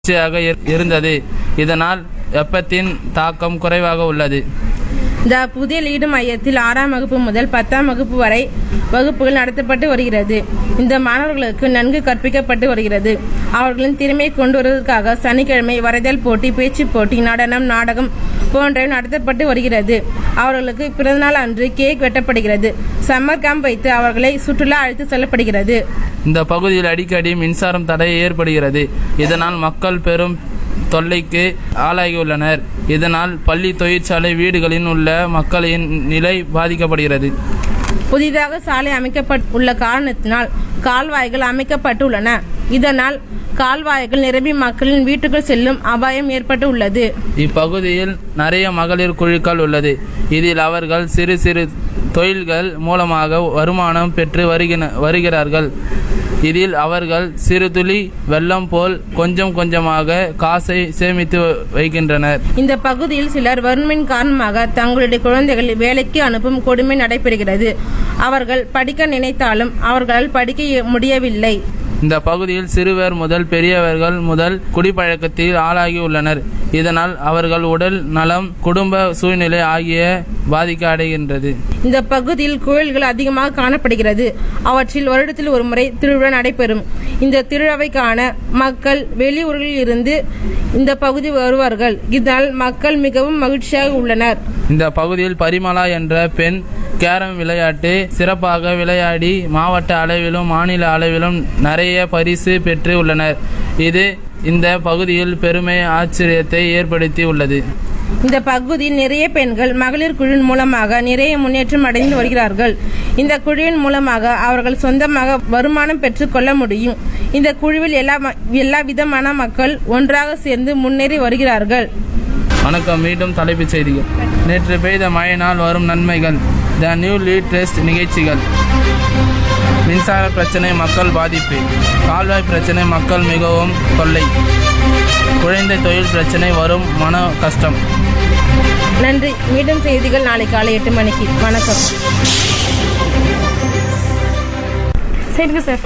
குளிர்ச்சியாக இரு- இருந்தது இதனால் வெப்பத்தின் தாக்கம் குறைவாக உள்ளது இந்த புதிய லீடு மையத்தில் ஆறாம் வகுப்பு முதல் பத்தாம் வகுப்பு வரை வகுப்புகள் நடத்தப்பட்டு வருகிறது இந்த மாணவர்களுக்கு நன்கு கற்பிக்கப்பட்டு வருகிறது அவர்களின் திறமையை கொண்டு வருவதற்காக சனிக்கிழமை வரைதல் போட்டி பேச்சு போட்டி நடனம் நாடகம் போன்றவை நடத்தப்பட்டு வருகிறது அவர்களுக்கு பிறந்தநாள் அன்று கேக் வெட்டப்படுகிறது சம்மர் கேம்ப் வைத்து அவர்களை சுற்றுலா அழைத்து செல்லப்படுகிறது இந்த பகுதியில் அடிக்கடி மின்சாரம் தடை ஏற்படுகிறது இதனால் மக்கள் பெரும் தொல்லைக்கு ஆளாகியுள்ளனர் இதனால் பள்ளி தொழிற்சாலை வீடுகளில் உள்ள மக்களின் நிலை பாதிக்கப்படுகிறது புதிதாக சாலை அமைக்கப்பட்டுள்ள காரணத்தினால் கால்வாய்கள் அமைக்கப்பட்டுள்ளன இதனால் கால்வாய்கள் நிரம்பி மக்களின் வீட்டுக்குள் செல்லும் அபாயம் ஏற்பட்டு உள்ளது இப்பகுதியில் நிறைய மகளிர் குழுக்கள் உள்ளது இதில் அவர்கள் சிறு சிறு தொழில்கள் மூலமாக வருமானம் பெற்று வருகின வருகிறார்கள் இதில் அவர்கள் சிறு துளி வெள்ளம் போல் கொஞ்சம் கொஞ்சமாக காசை சேமித்து வைக்கின்றனர் இந்த பகுதியில் சிலர் வறுமையின் காரணமாக தங்களுடைய குழந்தைகளை வேலைக்கு அனுப்பும் கொடுமை நடைபெறுகிறது அவர்கள் படிக்க நினைத்தாலும் அவர்களால் படிக்க முடியவில்லை இந்த பகுதியில் சிறுவர் முதல் பெரியவர்கள் முதல் குடிப்பழக்கத்தில் ஆளாகி உள்ளனர் இதனால் அவர்கள் உடல் நலம் குடும்ப சூழ்நிலை ஆகிய பாதிக்க அடைகின்றது இந்த பகுதியில் கோயில்கள் அதிகமாக காணப்படுகிறது அவற்றில் வருடத்தில் ஒரு முறை திருவிழா நடைபெறும் இந்த திருவிழாவை காண மக்கள் வெளியூர்களில் இருந்து இந்த பகுதி வருவார்கள் இதனால் மக்கள் மிகவும் மகிழ்ச்சியாக உள்ளனர் இந்த பகுதியில் பரிமளா என்ற பெண் கேரம் விளையாட்டு சிறப்பாக விளையாடி மாவட்ட அளவிலும் மாநில அளவிலும் நிறைய பரிசு பெற்று உள்ளனர் இது இந்த பகுதியில் பெருமை ஆச்சரியத்தை ஏற்படுத்தி உள்ளது இந்த பகுதியில் நிறைய பெண்கள் மகளிர் குழுவின் மூலமாக நிறைய முன்னேற்றம் அடைந்து வருகிறார்கள் இந்த குழுவின் மூலமாக அவர்கள் சொந்தமாக வருமானம் பெற்றுக் கொள்ள முடியும் இந்த குழுவில் எல்லா ம- எல்லா விதமான மக்கள் ஒன்றாக சேர்ந்து முன்னேறி வருகிறார்கள் வணக்கம் மீண்டும் தலைப்புச் செய்திகள் நேற்று பெய்த மழையினால் வரும் நன்மைகள் த நியூ லீட் டெஸ்ட் நிகழ்ச்சிகள் மின்சார பிரச்சனை மக்கள் பாதிப்பு கால்வாய் பிரச்சனை மக்கள் மிகவும் தொல்லை குழந்தை தொழில் பிரச்சனை வரும் மன கஷ்டம் நன்றி மீண்டும் செய்திகள் நாளை காலை எட்டு மணிக்கு வணக்கம் சரிங்க சார்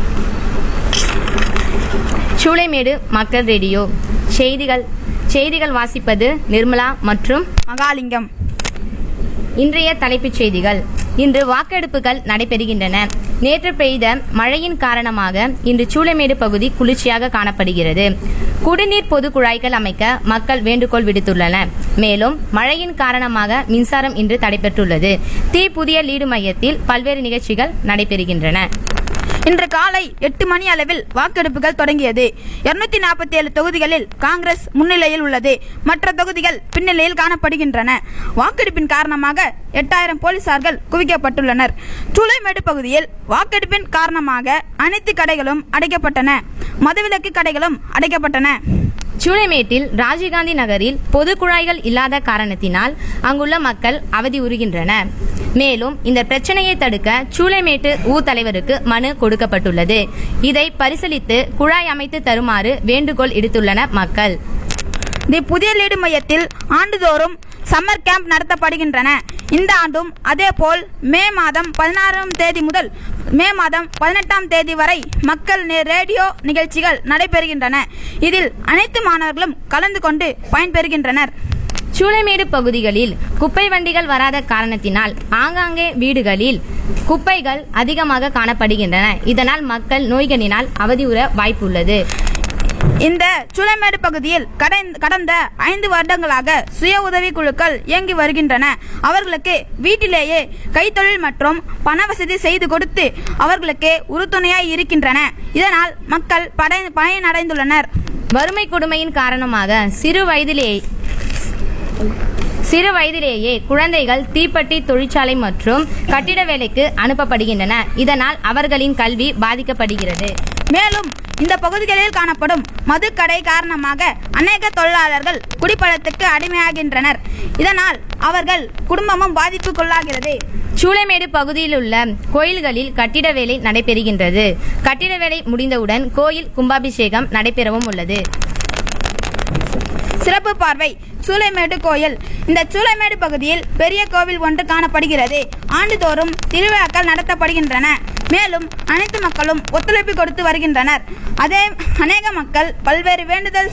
சூளைமேடு மக்கள் ரேடியோ செய்திகள் செய்திகள் வாசிப்பது நிர்மலா மற்றும் மகாலிங்கம் இன்றைய தலைப்புச் செய்திகள் இன்று வாக்கெடுப்புகள் நடைபெறுகின்றன நேற்று பெய்த மழையின் காரணமாக இன்று சூளைமேடு பகுதி குளிர்ச்சியாக காணப்படுகிறது குடிநீர் பொது குழாய்கள் அமைக்க மக்கள் வேண்டுகோள் விடுத்துள்ளனர் மேலும் மழையின் காரணமாக மின்சாரம் இன்று தடைபெற்றுள்ளது தீ புதிய லீடு மையத்தில் பல்வேறு நிகழ்ச்சிகள் நடைபெறுகின்றன இன்று காலை எட்டு மணி அளவில் வாக்கெடுப்புகள் தொடங்கியது இருநூத்தி நாற்பத்தி ஏழு தொகுதிகளில் காங்கிரஸ் முன்னிலையில் உள்ளது மற்ற தொகுதிகள் பின்னிலையில் காணப்படுகின்றன வாக்கெடுப்பின் காரணமாக எட்டாயிரம் போலீசார்கள் குவிக்கப்பட்டுள்ளனர் சூளைமேடு பகுதியில் வாக்கெடுப்பின் காரணமாக அனைத்து கடைகளும் அடைக்கப்பட்டன மதுவிலக்கு கடைகளும் அடைக்கப்பட்டன சூளைமேட்டில் ராஜீவ்காந்தி நகரில் பொது குழாய்கள் இல்லாத காரணத்தினால் அங்குள்ள மக்கள் அவதி உறுகின்றனர் மேலும் இந்த பிரச்சனையை தடுக்க சூளைமேட்டு ஊர் தலைவருக்கு மனு கொடுக்கப்பட்டுள்ளது இதை பரிசீலித்து குழாய் அமைத்து தருமாறு வேண்டுகோள் இடுத்துள்ளனர் மக்கள் தி புதிய லீடு மையத்தில் ஆண்டுதோறும் சம்மர் கேம்ப் நடத்தப்படுகின்றன இந்த ஆண்டும் அதேபோல் மே மாதம் பதினாறாம் தேதி முதல் மே மாதம் பதினெட்டாம் தேதி வரை மக்கள் நே- ரேடியோ நிகழ்ச்சிகள் நடைபெறுகின்றன இதில் அனைத்து மாணவர்களும் கலந்து கொண்டு பயன்பெறுகின்றனர் சூளைமேடு பகுதிகளில் குப்பை வண்டிகள் வராத காரணத்தினால் ஆங்காங்கே வீடுகளில் குப்பைகள் அதிகமாக காணப்படுகின்றன இதனால் மக்கள் நோய்களினால் அவதியுற வாய்ப்புள்ளது இந்த சூளைமேடு பகுதியில் கடந்த- கடந்த ஐந்து வருடங்களாக சுய உதவி குழுக்கள் இயங்கி வருகின்றன அவர்களுக்கு வீட்டிலேயே கைத்தொழில் மற்றும் பண வசதி செய்து கொடுத்து அவர்களுக்கு உறுதுணையாய் இருக்கின்றன இதனால் மக்கள் படை பயனடைந்துள்ளனர் வறுமை கொடுமையின் காரணமாக சிறு வயதிலேயே சிறு வயதிலேயே குழந்தைகள் தீப்பெட்டி தொழிற்சாலை மற்றும் கட்டிட வேலைக்கு அனுப்பப்படுகின்றன இதனால் அவர்களின் கல்வி பாதிக்கப்படுகிறது மேலும் இந்த பகுதிகளில் காணப்படும் மதுக்கடை காரணமாக அநேக தொழிலாளர்கள் குடிப்பழத்துக்கு அடிமையாகின்றனர் இதனால் அவர்கள் குடும்பமும் பாதிப்புக்குள்ளாகிறது சூளைமேடு பகுதியில் உள்ள கோயில்களில் கட்டிட வேலை நடைபெறுகின்றது கட்டிட வேலை முடிந்தவுடன் கோயில் கும்பாபிஷேகம் நடைபெறவும் உள்ளது சிறப்பு பார்வை சூளைமேடு கோயில் இந்த சூளைமேடு பகுதியில் பெரிய கோவில் ஒன்று காணப்படுகிறது ஆண்டுதோறும் திருவிழாக்கள் நடத்தப்படுகின்றன மேலும் அனைத்து மக்களும் ஒத்துழைப்பு கொடுத்து வருகின்றனர் அதே அநேக மக்கள் பல்வேறு வேண்டுதல்